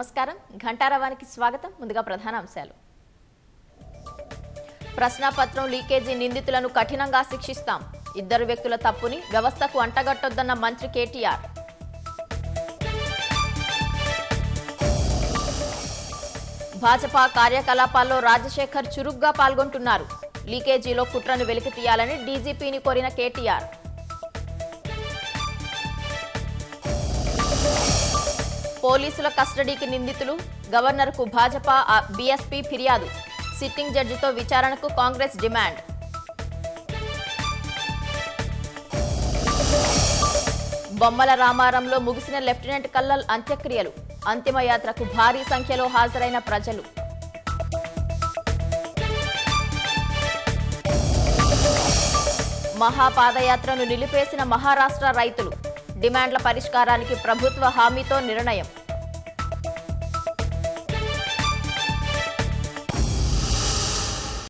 నమస్కారం ఘంటారవానికి స్వాగతం ముందుగా ప్రధాన అంశాలు ప్రశ్నాపత్రం లీకేజీ నిందితులను కఠినంగా శిక్షిస్తాం ఇద్దరు వ్యక్తుల తప్పుని వ్యవస్థకు అంటగట్టొద్దన్న మంత్రి కేటీఆర్ భాజపా కార్యకలాపాల్లో రాజశేఖర్ చురుగ్గా పాల్గొంటున్నారు లీకేజీలో కుట్రను వెలికి తీయాలని డీజీపీని కోరిన కేటీఆర్ పోలీసుల కస్టడీకి నిందితులు గవర్నర్కు భాజపా ఆ, బీఎస్పీ ఫిర్యాదు సిట్టింగ్ జడ్జితో విచారణకు కాంగ్రెస్ డిమాండ్ బొమ్మల రామారంలో ముగిసిన లెఫ్టినెంట్ కల్లల్ అంత్యక్రియలు అంతిమయాత్రకు భారీ సంఖ్యలో హాజరైన ప్రజలు మహాపాదయాత్రను నిలిపేసిన మహారాష్ట్ర రైతులు డిమాండ్ల పరిష్కారానికి ప్రభుత్వ హామీతో నిర్ణయం